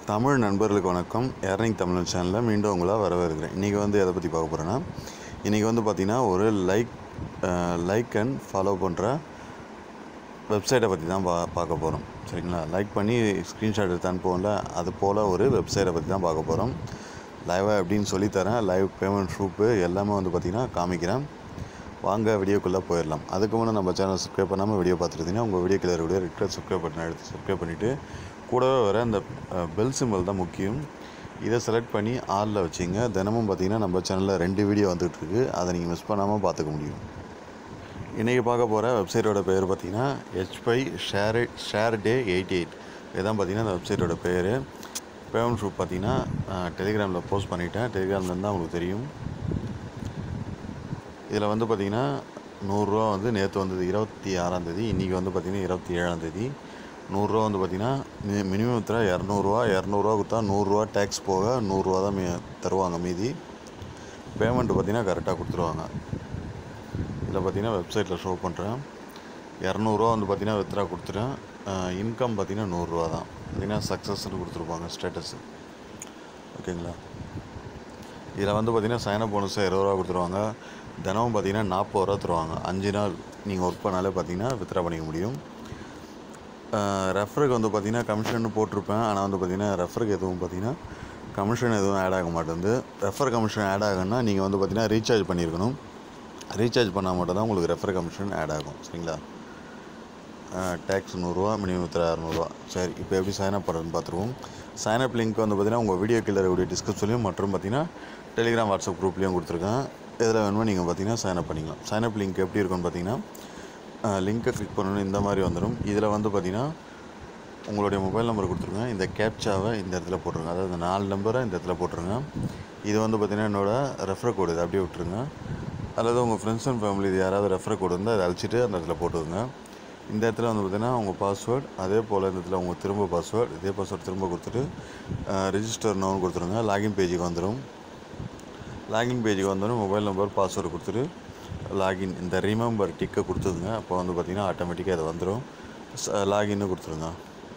தமிழ் நண்பர்களுக்கு வணக்கம் ஏர்னிங் தமிழ் சேனலில் மீண்டும் உங்களை வரவேற்கிறேன் இன்றைக்கி வந்து எதை பற்றி பார்க்க போகிறேன்னா இன்றைக்கி வந்து பார்த்திங்கன்னா ஒரு லைக் லைக் அண்ட் ஃபாலோ பண்ணுற வெப்சைட்டை பற்றி தான் பா பார்க்க போகிறோம் சரிங்களா லைக் பண்ணி ஸ்க்ரீன்ஷாட் எடுத்து அனுப்புவோம்ல அது போல் ஒரு வெப்சைட்டை பற்றி தான் பார்க்க போகிறோம் லைவாக எப்படின்னு சொல்லித்தரேன் லைவ் பேமெண்ட் ப்ரூஃபு எல்லாமே வந்து பார்த்திங்கன்னா காமிக்கிறேன் வாங்க வீடியோக்குள்ளே போயிடலாம் அதுக்கு முன்னே நம்ம சேனல் சப்ஸ்கிரைப் பண்ணாமல் வீடியோ பார்த்துருந்தீங்கன்னா உங்கள் வீடியோ கீழே இருக்கக்கூடிய ரெக்டர் சப்ஸ்கிரைப் பட்டன் எடுத்து சப்ஸ்கிரைப் பண்ணிவிட்டு கூடவே வர அந்த பெல் சிம்பிள் தான் முக்கியம் இதை செலக்ட் பண்ணி ஆளில் வச்சிங்க தினமும் பார்த்தீங்கன்னா நம்ம சேனலில் ரெண்டு வீடியோ வந்துகிட்ருக்கு அதை நீங்கள் மிஸ் பண்ணாமல் பார்த்துக்க முடியும் இன்றைக்கி பார்க்க போகிற வெப்சைட்டோட பேர் பார்த்தீங்கன்னா ஹெச்பை share share day eighty eight இதுதான் பார்த்தீங்கன்னா அந்த வெப்சைட்டோட பேர் பேமெண்ட் ப்ரூஃப் பார்த்தீங்கன்னா டெலிகிராமில் போஸ்ட் பண்ணிட்டேன் டெலிகிராம்லேருந்து தான் உங்களுக்கு தெரியும் இதில் வந்து பார்த்திங்கன்னா நூறுரூவா வந்து நேற்று வந்தது இருபத்தி ஆறாந்தேதி இன்றைக்கி வந்து பார்த்திங்கன்னா இருபத்தி ஏழாந்தேதி நூறுரூவா வந்து பார்த்திங்கன்னா மி மினிமம் வித்ரா இரநூறுவா இரநூறுவா கொடுத்தா நூறுரூவா டேக்ஸ் போக நூறுரூவா தான் மீ தருவாங்க மீதி பேமெண்ட்டு பார்த்திங்கன்னா கரெக்டாக கொடுத்துருவாங்க இதில் பார்த்திங்கன்னா வெப்சைட்டில் ஷோ பண்ணுறேன் இரநூறுவா வந்து பார்த்திங்கன்னா வித்ரா கொடுத்துட்டேன் இன்கம் பார்த்திங்கன்னா நூறுரூவா தான் பார்த்திங்கன்னா சக்ஸஸ்ன்னு கொடுத்துருப்பாங்க ஸ்டேட்டஸு ஓகேங்களா இதில் வந்து பார்த்திங்கன்னா சைனப் போனஸ் இருபது ரூபா கொடுத்துருவாங்க தினமும் பார்த்திங்கன்னா நாற்பது ரூபா தருவாங்க அஞ்சு நாள் நீங்கள் ஒர்க் பண்ணாலே பார்த்தீங்கன்னா வித்ரா பண்ணிக்க முடியும் ரெஃபருக்கு வந்து பார்த்திங்கன்னா கமிஷன் போட்டிருப்பேன் ஆனால் வந்து பார்த்திங்கன்னா ரெஃபருக்கு எதுவும் பார்த்திங்கன்னா கமிஷன் எதுவும் ஆட் ஆக மாட்டேங்குது ரெஃபர் கமிஷன் ஆட் ஆகுன்னா நீங்கள் வந்து பார்த்திங்கன்னா ரீசார்ஜ் பண்ணியிருக்கணும் ரீசார்ஜ் பண்ணால் மட்டும் தான் உங்களுக்கு ரெஃபர் கமிஷன் ஆட் ஆகும் சரிங்களா டேக்ஸ் நூறுரூவா மினிமம் வித்ரா இரநூறுவா சரி இப்போ எப்படி சைனப் பண்ணுறதுன்னு பார்த்துருவோம் சைனப் லிங்க் வந்து பார்த்திங்கன்னா உங்கள் வீடியோ கீழே இருக்கக்கூடிய டிஸ்கிரிப்ஷன்லையும் மற்றும் பார்த்திங்கன்னா டெலிகிராம் வாட்ஸ்அப் குரூப்லேயும் கொடுத்துருக்கேன் இதில் வேணுமோ நீங்கள் பார்த்தீங்கன்னா சைனப் பண்ணிக்கலாம் சைனப் லிங்க் எப்படி இருக்குன்னு பார்த்தீங்கன்னா லிங்க்கை கிளிக் பண்ணணும் இந்த மாதிரி வந்துடும் இதில் வந்து பார்த்தீங்கன்னா உங்களுடைய மொபைல் நம்பர் கொடுத்துருங்க இந்த கேப்சாவை இந்த இடத்துல போட்டுருங்க அதாவது இந்த நாலு நம்பரை இந்த இடத்துல போட்டுருங்க இது வந்து பார்த்திங்கன்னா என்னோடய ரெஃபர் கோடு இது அப்படியே விட்டுருங்க அல்லது உங்கள் ஃப்ரெண்ட்ஸ் அண்ட் ஃபேமிலி இது யாராவது ரெஃபர் கோடு இருந்தால் அதை அழிச்சிட்டு அந்த இடத்துல போட்டுருங்க இந்த இடத்துல வந்து பார்த்திங்கன்னா உங்கள் பாஸ்வேர்டு அதே போல் இந்த இடத்துல உங்கள் திரும்ப பாஸ்வேர்டு இதே பாஸ்வேர்டு திரும்ப கொடுத்துட்டு ரிஜிஸ்டர் நோன்னு கொடுத்துருங்க லாகின் பேஜுக்கு வந்துடும் லாகின் பேஜுக்கு வந்தோடனே மொபைல் நம்பர் பாஸ்வேர்டு கொடுத்துட்டு லாகின் இந்த ரிமெம்பர் டிக்கை கொடுத்துருங்க அப்போ வந்து பார்த்திங்கன்னா ஆட்டோமேட்டிக்காக அது வந்துடும் லாகின்னு கொடுத்துருங்க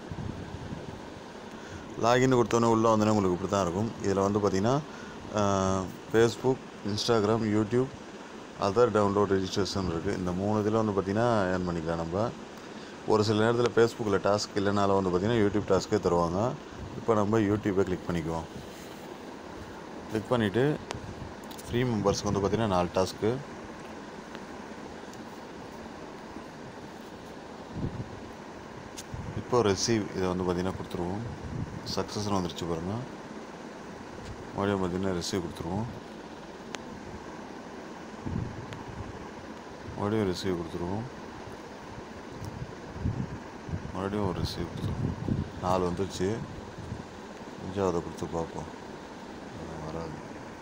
லாகின் கொடுத்தோன்னே உள்ளே வந்தோடனே உங்களுக்கு இப்படி தான் இருக்கும் இதில் வந்து பார்த்திங்கன்னா Facebook Instagram YouTube other download registration இருக்குது இந்த மூணு இதில் வந்து பார்த்திங்கன்னா ஏர்ன் பண்ணிக்கலாம் நம்ம ஒரு சில நேரத்தில் ஃபேஸ்புக்கில் டாஸ்க் இல்லைனாலும் வந்து பார்த்திங்கன்னா யூடியூப் டாஸ்க்கே தருவாங்க இப்போ நம்ம யூடியூப்பை கிளிக் பண்ணிக்குவோம் கிளிக் பண்ணிவிட்டு ஃப்ரீ மெம்பர்ஸ்க்கு வந்து பார்த்திங்கன்னா நாலு டாஸ்க்கு இப்போ ரிசீவ் இதை வந்து பார்த்திங்கன்னா கொடுத்துருவோம் சக்ஸஸ்னு வந்துருச்சு பாருங்கள் மறுபடியும் பார்த்திங்கன்னா ரிசீவ் கொடுத்துருவோம் மறுபடியும் ரிசீவ் கொடுத்துருவோம் மறுபடியும் ஒரு ரிசீவ் கொடுத்துருவோம் நாலு வந்துருச்சு அஞ்சாவதை கொடுத்து பார்ப்போம் வராது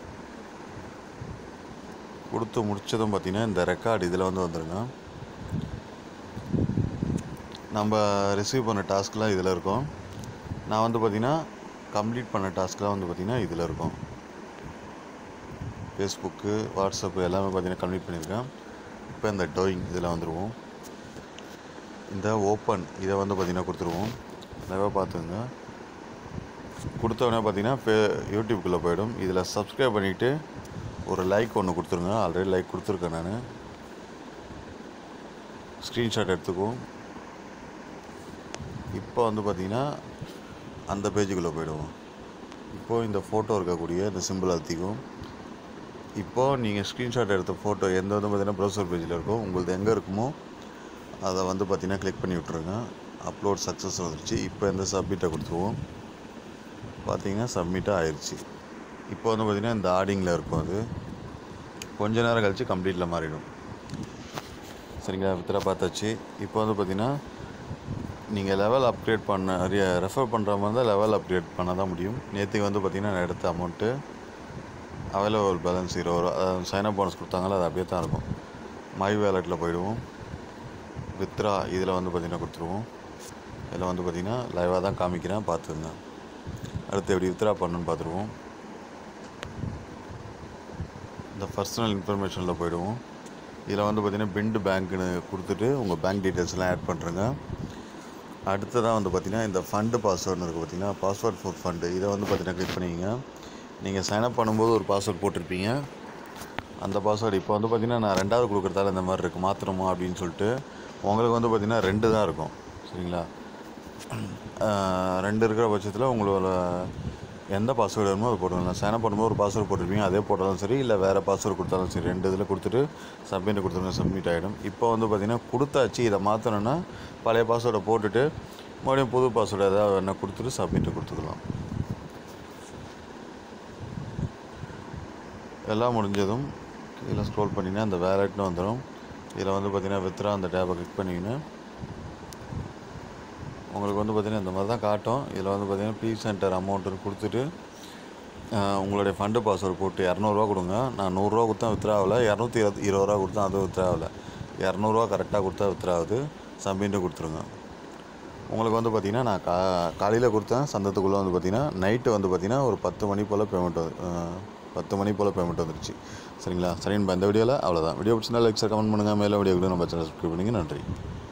கொடுத்து முடித்ததும் பார்த்திங்கன்னா இந்த ரெக்கார்டு இதில் வந்து வந்துடுங்க நம்ம ரிசீவ் பண்ண டாஸ்க்லாம் இதில் இருக்கும் நான் வந்து பார்த்திங்கன்னா கம்ப்ளீட் பண்ண டாஸ்க்லாம் வந்து பார்த்திங்கன்னா இதில் இருக்கும் ஃபேஸ்புக்கு வாட்ஸ்அப்பு எல்லாமே பார்த்திங்கன்னா கம்ப்ளீட் பண்ணியிருக்கேன் இப்போ இந்த டோயிங் இதில் வந்துடுவோம் இந்த ஓப்பன் இதை வந்து பார்த்திங்கன்னா கொடுத்துருவோம் நிறையா பார்த்துங்க கொடுத்தோடனே பார்த்திங்கன்னா ஃபே யூடியூப்குள்ளே போயிடும் இதில் சப்ஸ்கிரைப் பண்ணிவிட்டு ஒரு லைக் ஒன்று கொடுத்துருங்க ஆல்ரெடி லைக் கொடுத்துருக்கேன் நான் ஸ்க்ரீன்ஷாட் எடுத்துக்குவோம் இப்போ வந்து பார்த்திங்கன்னா அந்த பேஜுக்குள்ளே போயிடுவோம் இப்போது இந்த ஃபோட்டோ இருக்கக்கூடிய இந்த சிம்பிள் அழுத்திக்கும் இப்போது நீங்கள் ஸ்க்ரீன்ஷாட் எடுத்த ஃபோட்டோ எந்த வந்து பார்த்திங்கன்னா ப்ரௌசர் பேஜில் இருக்கும் உங்களது எங்கே இருக்குமோ அதை வந்து பார்த்திங்கன்னா கிளிக் பண்ணி விட்ருங்க அப்லோட் சக்ஸஸ் வந்துருச்சு இப்போ இந்த சப்மிட்டை கொடுத்துருவோம் பார்த்திங்கன்னா சப்மிட்டாக ஆயிடுச்சு இப்போ வந்து பார்த்திங்கன்னா இந்த ஆடிங்கில் இருக்கும் அது கொஞ்ச நேரம் கழித்து கம்ப்ளீட்டில் மாறிடும் சரிங்களா வித்திர பார்த்தாச்சு இப்போ வந்து பார்த்திங்கன்னா நீங்கள் லெவல் அப்கிரேட் பண்ண ரெஃபர் பண்ணுற மாதிரி இருந்தால் லெவல் அப்கிரேட் பண்ண தான் முடியும் நேற்றுக்கு வந்து பார்த்திங்கன்னா நான் எடுத்த அமௌண்ட்டு அவைலபிள் பேலன்ஸ் இருபது ரூபா சைனப் போனஸ் கொடுத்தாங்களோ அது அப்படியே தான் இருக்கும் மை வேலெட்டில் போயிடுவோம் வித்ரா இதில் வந்து பார்த்திங்கன்னா கொடுத்துருவோம் இதில் வந்து பார்த்திங்கன்னா லைவாக தான் காமிக்கிறேன் பார்த்துங்க அடுத்து எப்படி வித்ரா பண்ணணுன்னு பார்த்துருவோம் இந்த பர்சனல் இன்ஃபர்மேஷனில் போயிடுவோம் இதில் வந்து பார்த்திங்கன்னா பிண்டு பேங்க்னு கொடுத்துட்டு உங்கள் பேங்க் டீட்டெயில்ஸ்லாம் ஆட் பண்ணுறேங்க அடுத்ததாக வந்து பார்த்திங்கன்னா இந்த ஃபண்டு பாஸ்வேர்டுன்னு இருக்குது பார்த்தீங்கன்னா பாஸ்வேர்ட் ஃபார் ஃபண்டு இதை வந்து பார்த்தீங்கன்னா கிளிக் பண்ணிக்கங்க நீங்கள் சைன்அப் பண்ணும்போது ஒரு பாஸ்வேர்ட் போட்டிருப்பீங்க அந்த பாஸ்வேர்டு இப்போ வந்து பார்த்திங்கன்னா நான் ரெண்டாவது கொடுக்குறதால இந்த மாதிரி இருக்குது மாற்றணுமா அப்படின்னு சொல்லிட்டு உங்களுக்கு வந்து பார்த்திங்கன்னா ரெண்டு தான் இருக்கும் சரிங்களா ஆஹ் ரெண்டு இருக்கிற பட்சத்தில் உங்களோட எந்த பாஸ்வேர்டு வேணுமோ அது போட்டுக்கலாம் சைன்அப் பண்ணும்போது ஒரு பாஸ்வேர்டு போட்டிருப்பீங்க அதே போட்டாலும் சரி இல்லை வேறு பாஸ்வேர்டு கொடுத்தாலும் சரி ரெண்டு இதில் கொடுத்துட்டு சப்மிட் கொடுத்துருங்க சப்மிட் ஆகிடும் இப்போ வந்து பார்த்திங்கன்னா கொடுத்தாச்சு இதை மாற்றணுன்னா பழைய பாஸ்வேர்டை போட்டுட்டு மறுபடியும் புது பாஸ்வேர்டு ஏதாவது வேணா கொடுத்துட்டு சப்மிட் கொடுத்துக்கலாம் எல்லாம் முடிஞ்சதும் கீழே ஸ்க்ரோல் பண்ணிங்கன்னா அந்த வேலட்னு வந்துடும் இதில் வந்து பார்த்திங்கன்னா வித்ரா அந்த டேப்பை கிளிக் பண்ணிங்கன்னா உங்களுக்கு வந்து பார்த்திங்கன்னா இந்த மாதிரி தான் காட்டும் இதில் வந்து பார்த்திங்கன்னா ப்ளீஸ் சென்டர் அமௌண்ட்டுன்னு கொடுத்துட்டு ஆஹ், உங்களுடைய ஃபண்டு பாஸ்வேர்டு போட்டு இரநூறுவா கொடுங்க நான் நூறுரூவா கொடுத்தா வித்ரா ஆகல இரநூத்தி இருபது இருபது ரூபா கொடுத்தா அதுவும் வித்ரா ஆகல இரநூறுவா கரெக்டாக கொடுத்தா வித்ரா ஆகுது சப்மிட்டு கொடுத்துருங்க உங்களுக்கு வந்து பார்த்திங்கன்னா நான் கா காலையில் கொடுத்தேன் சந்தத்துக்குள்ளே வந்து பார்த்திங்கன்னா நைட்டு வந்து பார்த்திங்கன்னா ஒரு பத்து மணி போல் பேமெண்ட் வந்து ஆஹ், பத்து மணி போல் பேமெண்ட் வந்துருச்சு சரிங்களா சரிங்க இந்த வீடியோவில் அவ்வளோதான் வீடியோ பிடிச்சிருந்தா லைக் சார் கமெண்ட் பண்ணுங்கள் மேலே வீடியோ கூட நம்ம சேனல் சப்ஸ்கிரைப் பண்ணிங்க நன்றி